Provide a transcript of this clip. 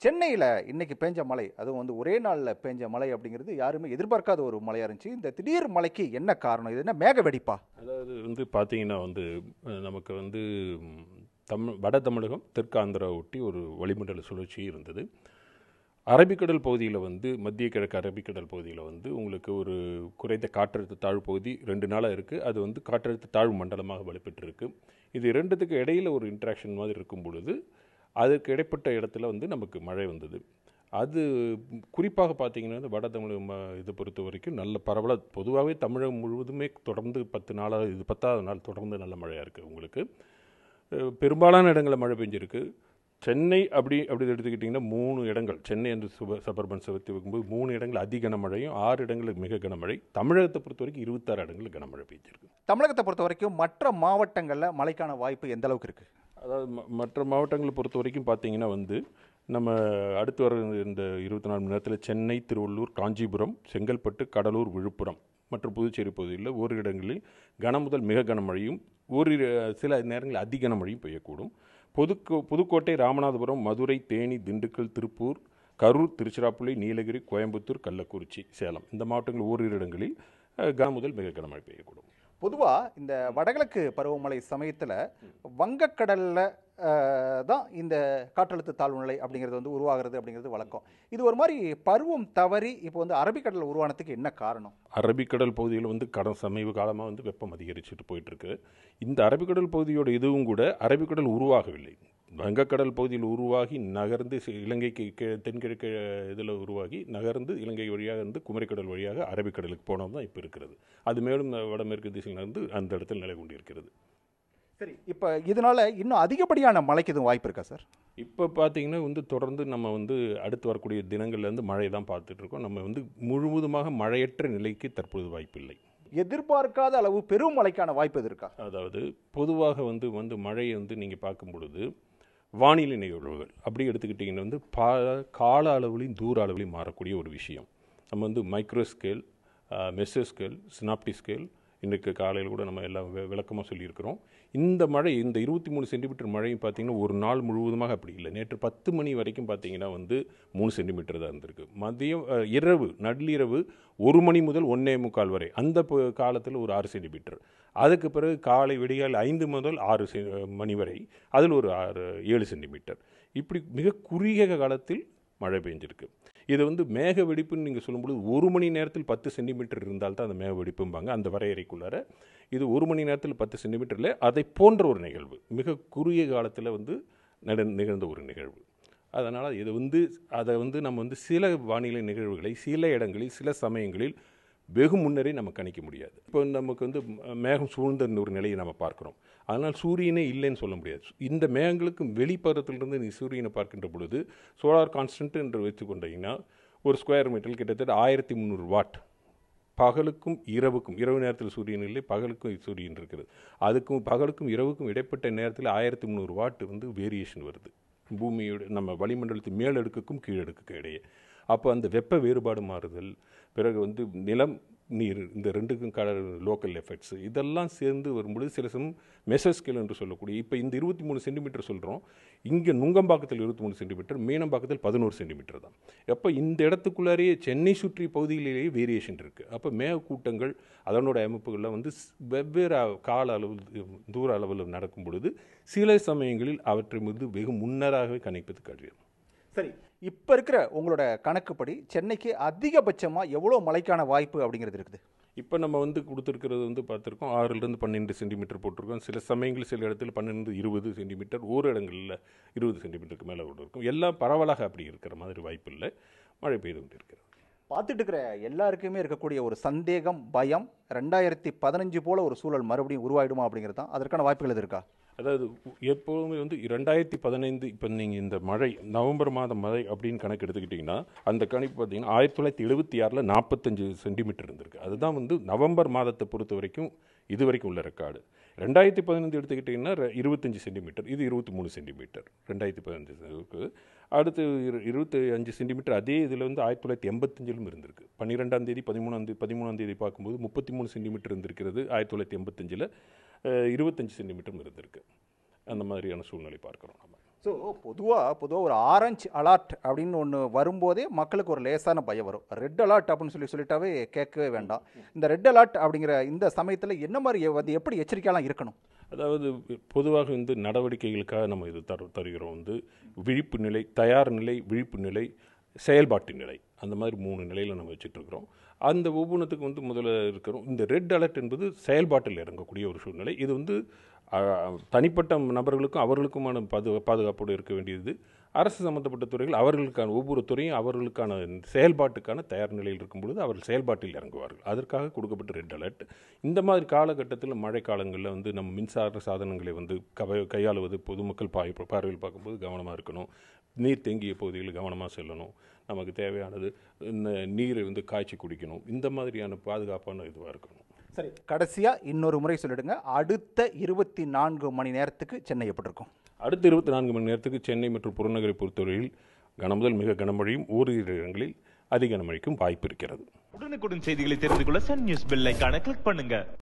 சென்னையில் இன்னைக்கு பேஞ்ச மழை அதுவும் வந்து ஒரே நாளில் பேஞ்ச மழை அப்படிங்கிறது யாருமே எதிர்பார்க்காத ஒரு மழையாக இருந்துச்சு இந்த திடீர் மழைக்கு என்ன காரணம் இது என்ன மேக வெடிப்பா அதாவது வந்து பார்த்தீங்கன்னா வந்து அஹ், நமக்கு வந்து ம், தமிழ் வட தமிழகம் தெற்கு ஆந்திரா ஒட்டி ஒரு வளிமண்டல சுழற்சி இருந்தது அரபிக்கடல் பகுதியில் வந்து மத்திய கிழக்கு அரபிக்கடல் பகுதியில் வந்து உங்களுக்கு ஒரு குறைந்த காற்றழுத்த தாழ்வு பகுதி ரெண்டு நாளாக இருக்குது அது வந்து காற்றழுத்த தாழ்வு மண்டலமாக வலுப்பெற்றிருக்கு இது இரண்டுத்துக்கு இடையில் ஒரு இன்ட்ராக்ஷன் மாதிரி இருக்கும் பொழுது அதுக்கு இடைப்பட்ட இடத்துல வந்து நமக்கு மழை வந்தது அது குறிப்பாக பார்த்தீங்கன்னா வந்து வட தமிழகம் ம- இதை பொறுத்த வரைக்கும் நல்ல பரவலாக பொதுவாகவே தமிழகம் முழுவதுமே தொடர்ந்து பத்து நாளாக இது பத்தாவது நாள் தொடர்ந்து நல்ல மழையாக இருக்குது உங்களுக்கு அஹ் பெரும்பாலான இடங்களில் மழை பெஞ்சிருக்கு சென்னை அப்படி அப்படி எடுத்துக்கிட்டிங்கன்னா மூணு இடங்கள் சென்னை என்று சுப சபர்பன் சவத்தி வைக்கும்போது மூணு இடங்கள் அதி கனமழையும் ஆறு இடங்களுக்கு மிக கனமழை தமிழகத்தை பொறுத்த வரைக்கும் இருபத்தாறு இடங்களில் கனமழை பெய்ஞ்சிருக்கு தமிழகத்தை பொறுத்த வரைக்கும் மற்ற மாவட்டங்களில் மழைக்கான வாய்ப்பு எந்த அளவுக்கு இருக்குது அதாவது ம- மற்ற மாவட்டங்களை பொறுத்த வரைக்கும் பார்த்தீங்கன்னா வந்து நம்ம அடுத்து வர இந்த இருபத்தி நாலு மணி நேரத்தில் சென்னை திருவள்ளூர் காஞ்சிபுரம் செங்கல்பட்டு கடலூர் விழுப்புரம் மற்றும் புதுச்சேரி பகுதியில் ஓரிரு இடங்களில் கன முதல் மிக கனமழையும் ஓரிரு சில நேரங்களில் அதி கனமழையும் பெய்யக்கூடும் புதுக்கோ புதுக்கோட்டை ராமநாதபுரம் மதுரை தேனி திண்டுக்கல் திருப்பூர் கரூர் திருச்சிராப்பள்ளி நீலகிரி கோயம்புத்தூர் கள்ளக்குறிச்சி சேலம் இந்த மாவட்டங்கள் ஓரிரு இடங்களில் அஹ், கன முதல் மிக கனமழை பெய்யக்கூடும் பொதுவாக இந்த வடகிழக்கு பருவமழை சமயத்தில் வங்கக்கடலில் தான் இந்த காற்றழுத்த தாழ்வு நிலை அப்படிங்கிறது வந்து உருவாகிறது அப்படிங்கிறது வழக்கம் இது ஒரு மாதிரி பருவம் தவறி இப்போ வந்து அரபிக்கடலில் உருவானதுக்கு என்ன காரணம் அரபிக்கடல் பகுதியில் வந்து கடன் சமீப காலமாக வந்து வெப்பம் அதிகரிச்சுட்டு போயிட்டுருக்கு இந்த அரபிக்கடல் பகுதியோட இதுவும் கூட அரபிக்கடல் உருவாகவில்லை வங்கக்கடல் பகுதியில் உருவாகி நகர்ந்து சி- இலங்கைக்கு கீழே தென்கிழக்கு இதில் உருவாகி நகர்ந்து இலங்கை வழியாக இருந்து குமரிக்கடல் வழியாக அரபிக்கடலுக்கு போனது தான் இப்போ இருக்கிறது அது மேலும் வடமேற்கு திசையில் இருந்து அந்த இடத்தில் நிலை கொண்டிருக்கிறது சரி இப்போ இதனால இன்னும் அதிகப்படியான மழைக்கு எதுவும் வாய்ப்பு இருக்கா சார் இப்போ பார்த்தீங்கன்னா வந்து தொடர்ந்து நம்ம வந்து அடுத்து வரக்கூடிய தினங்கள்லேருந்து மழை தான் பார்த்துட்டு இருக்கோம் நம்ம வந்து முழுவதுமாக மழையற்ற நிலைக்கு தற்போது வாய்ப்பில்லை எதிர்பார்க்காத அளவு பெரும் மழைக்கான வாய்ப்பு எது இருக்கா அதாவது பொதுவாக வந்து வந்து மழையை வந்து நீங்கள் பார்க்கும் பொழுது வானிலை நிகழ்வுகள் அப்படி எடுத்துக்கிட்டிங்கன்னா வந்து பா கால அளவுலையும் தூர அளவுலையும் மாறக்கூடிய ஒரு விஷயம் நம்ம வந்து micro scale meso scale synoptic scale இன்றைக்கு காலையில் கூட நம்ம எல்லாம் வி- விளக்கமாக சொல்லியிருக்கிறோம் இந்த மழை இந்த இருபத்தி மூணு சென்டிமீட்டர் மழையும் பார்த்தீங்கன்னா ஒரு நாள் முழுவதுமாக அப்படி இல்லை நேற்று பத்து மணி வரைக்கும் பார்த்தீங்கன்னா வந்து மூணு சென்டிமீட்டர் தான் இருந்திருக்கு மதியம் அஹ், இரவு நள்ளிரவு ஒரு மணி முதல் ஒன்றே முக்கால் வரை அந்த காலத்தில் ஒரு ஆறு சென்டிமீட்டர் அதுக்கு பிறகு காலை விடிகால் ஐந்து முதல் ஆறு செ- மணி வரை அதில் ஒரு ஆறு ஏழு சென்டிமீட்டர் இப்படி மிக குறுகிய காலத்தில் மழை பெஞ்சிருக்கு இது வந்து மேக வெடிப்புன்னு நீங்கள் சொல்லும்பொழுது ஒரு மணி நேரத்தில் பத்து சென்டிமீட்டர் இருந்தால் தான் அந்த மேக வெடிப்பும்பாங்க அந்த வரையறைக்குள்ளார இது ஒரு மணி நேரத்தில் பத்து சென்டிமீட்டரில் அதை போன்ற ஒரு நிகழ்வு மிக குறுகிய காலத்தில் வந்து நட நிகழ்ந்த ஒரு நிகழ்வு அதனால் இது வந்து அதை வந்து நம்ம வந்து சில வானிலை நிகழ்வுகளை சில இடங்களில் சில சமயங்களில் வெகு முன்னரே நம்ம கணிக்க முடியாது இப்போ நமக்கு வந்து ம- மேகம் சூழ்ந்த ஒரு நிலையை நம்ம பார்க்குறோம் அதனால் சூரியனே இல்லைன்னு சொல்ல முடியாது இந்த மேகங்களுக்கு வெளிப்பறத்திலிருந்து நீ சூரியனை பார்க்கின்ற பொழுது சோலார் கான்ஸ்டன்ட் என்று வச்சுக்கொண்டீங்கன்னா ஒரு ஸ்கொயர் மீட்டர் கிட்டத்தட்ட ஆயிரத்தி முந்நூறு வாட் பகலுக்கும் இரவுக்கும் இரவு நேரத்தில் சூரியன் இல்லை பகலுக்கும் சூரியன் இருக்கிறது அதுக்கும் பகலுக்கும் இரவுக்கும் இடைப்பட்ட நேரத்தில் ஆயிரத்தி முந்நூறு வாட் வந்து வேரியேஷன் வருது பூமியோட நம்ம வளிமண்டலத்தின் மேலடுக்குக்கும் கீழடுக்குக்கும் இடையே அப்போ அந்த வெப்ப வேறுபாடு மாறுதல் பிறகு வந்து நிலம் நீர் இந்த ரெண்டுக்கும் கல லோக்கல் எஃபெக்ட்ஸ் இதெல்லாம் சேர்ந்து வரும்பொழுது சில சமயம் மெசஸ்கேல் என்று சொல்லக்கூடிய இப்போ இந்த இருபத்தி மூணு சென்டிமீட்டர் சொல்கிறோம் இங்கே நுங்கம்பாக்கத்தில் இருபத்தி மூணு சென்டிமீட்டர் மீனம்பாக்கத்தில் பதினோரு சென்டிமீட்டர் தான் அப்போ இந்த இடத்துக்குள்ளாரையே சென்னை சுற்றி பகுதிகளிலேயே வேரியேஷன் இருக்குது அப்போ மேகக்கூட்டங்கள் அதனோட அமைப்புகளில் வந்து ஸ்- வெவ்வேறு அ- கால அளவு தூர அளவில் நடக்கும் பொழுது சில சமயங்களில் அவற்றை வந்து வெகு முன்னராகவே கணிப்பது கடினம் சரி இப்போ இருக்கிற உங்களோட கணக்குப்படி சென்னைக்கு அதிகபட்சமாக எவ்வளோ மழைக்கான வாய்ப்பு அப்படிங்கிறது இருக்குது இப்போ நம்ம வந்து கொடுத்துருக்கிறது வந்து பார்த்துருக்கோம் ஆறிலிருந்து பன்னெண்டு சென்டிமீட்டர் போட்டிருக்கோம் சில சமயங்கள் சில இடத்துல பன்னெண்டு இருபது சென்டிமீட்டர் ஒரு இடங்களில் இருபது சென்டிமீட்டருக்கு மேலே கூட இருக்கும் எல்லாம் பரவலாக அப்படி இருக்கிற மாதிரி வாய்ப்பு இல்லை மழை பெய்து கொண்டிருக்கிறது பார்த்துட்டு இருக்கிற எல்லாருக்குமே இருக்கக்கூடிய ஒரு சந்தேகம் பயம் ரெண்டாயிரத்தி பதினஞ்சு போல ஒரு சூழல் மறுபடியும் உருவாயிடுமா அப்படிங்கிறது தான் அதற்கான வாய்ப்புகள் எது இருக்கா அதாவது எப்போதுமே வந்து ரெண்டாயிரத்தி பதினைந்து இப்போ நீங்கள் இந்த மழை நவம்பர் மாதம் மழை அப்படின்னு கணக்கு எடுத்துக்கிட்டிங்கன்னா அந்த கணக்கு பார்த்தீங்கன்னா ஆயிரத்தி தொள்ளாயிரத்தி எழுபத்தி ஆறில் நாற்பத்தஞ்சு சென்டிமீட்டர் இருந்திருக்கு அதுதான் வந்து நவம்பர் மாதத்தை பொறுத்த வரைக்கும் இது வரைக்கும் உள்ள ரெக்கார்டு ரெண்டாயிரத்தி பதினைந்து எடுத்துக்கிட்டிங்கன்னா ரெ- இருபத்தஞ்சு சென்டிமீட்டர் இது இருபத்தி மூணு சென்டிமீட்டர் ரெண்டாயிரத்தி பதினஞ்சு அடுத்து இரு- இருபத்தி அஞ்சு சென்டிமீட்டர் அதே இதில் வந்து ஆயிரத்தி தொள்ளாயிரத்தி எண்பத்தஞ்சிலும் இருந்திருக்கு பன்னிரெண்டாம் தேதி பதிமூணாம் தேதி பதிமூணாம் தேதி பார்க்கும்போது முப்பத்தி மூணு சென்டிமீட்டர் இருந்திருக்கிறது ஆயிரத்தி தொள்ளாயிரத்தி எண்பத்தஞ்சில் இருபத்தஞ்சு சென்டிமீட்டரும் இருந்திருக்கு அந்த மாதிரியான சூழ்நிலை பார்க்குறோம் நம்ம ஸோ பொதுவாக பொதுவாக ஒரு ஆரஞ்சு அலர்ட் அப்படின்னு ஒன்று வரும்போதே மக்களுக்கு ஒரு லேசான பயம் வரும் ரெட் அலர்ட் அப்படின்னு சொல்லி சொல்லிட்டாவே கேட்கவே வேண்டாம் இந்த ரெட் அலர்ட் அப்படிங்கிற இந்த சமயத்தில் என்ன மாதிரி வந்து எப்படி எச்சரிக்கையெல்லாம் இருக்கணும் அதாவது பொதுவாக வந்து நடவடிக்கைகளுக்காக நம்ம இது தரு தருகிறோம் வந்து விழிப்பு நிலை தயார் நிலை விழிப்பு நிலை செயல்பாட்டு நிலை அந்த மாதிரி மூணு நிலையில் நம்ம வச்சுட்டு இருக்கிறோம் அந்த ஒவ்வொன்றுத்துக்கு வந்து முதல்ல இருக்கிறோம் இந்த ரெட் அலர்ட் என்பது செயல்பாட்டில் இறங்கக்கூடிய ஒரு சூழ்நிலை இது வந்து அஹ், தனிப்பட்ட நபர்களுக்கும் அவர்களுக்குமான பாது பாதுகாப்போடு இருக்க வேண்டியது அரசு சம்பந்தப்பட்ட துறைகள் அவர்களுக்கான ஒவ்வொரு துறையும் அவர்களுக்கான செயல்பாட்டுக்கான தயார் நிலையில் இருக்கும் பொழுது அவர்கள் செயல்பாட்டில் இறங்குவார்கள் அதற்காக கொடுக்கப்பட்ட ரெட் அலர்ட் இந்த மாதிரி காலகட்டத்தில் மழை காலங்களில் வந்து நம்ம மின்சார சாதனங்களை வந்து கவை கையாளுவது பொதுமக்கள் பாய் பார்வையில் பார்க்கும்போது கவனமாக இருக்கணும் நீர் தேங்கிய பகுதிகளில் கவனமாக செல்லணும் நமக்கு தேவையானது இந்த நீரை வந்து காய்ச்சி குடிக்கணும் இந்த மாதிரியான பாதுகாப்பான இதுவாக இருக்கணும் சரி கடைசியாக இன்னொரு முறை சொல்லிடுங்க அடுத்த இருபத்தி நான்கு மணி நேரத்துக்கு சென்னை எப்படி இருக்கும் அடுத்த இருபத்தி நான்கு மணி நேரத்துக்கு சென்னை மற்றும் புறநகரை பொறுத்தவரையில் கனமுதல் மிக கனமழையும் ஓரிரு இடங்களில் அதிக கனமழைக்கும் வாய்ப்பு இருக்கிறது உடனுக்குடன் செய்திகளை தெரிந்து கொள்ள சன் நியூஸ் பெல் ஐகானை கிளிக் பண்ணுங்க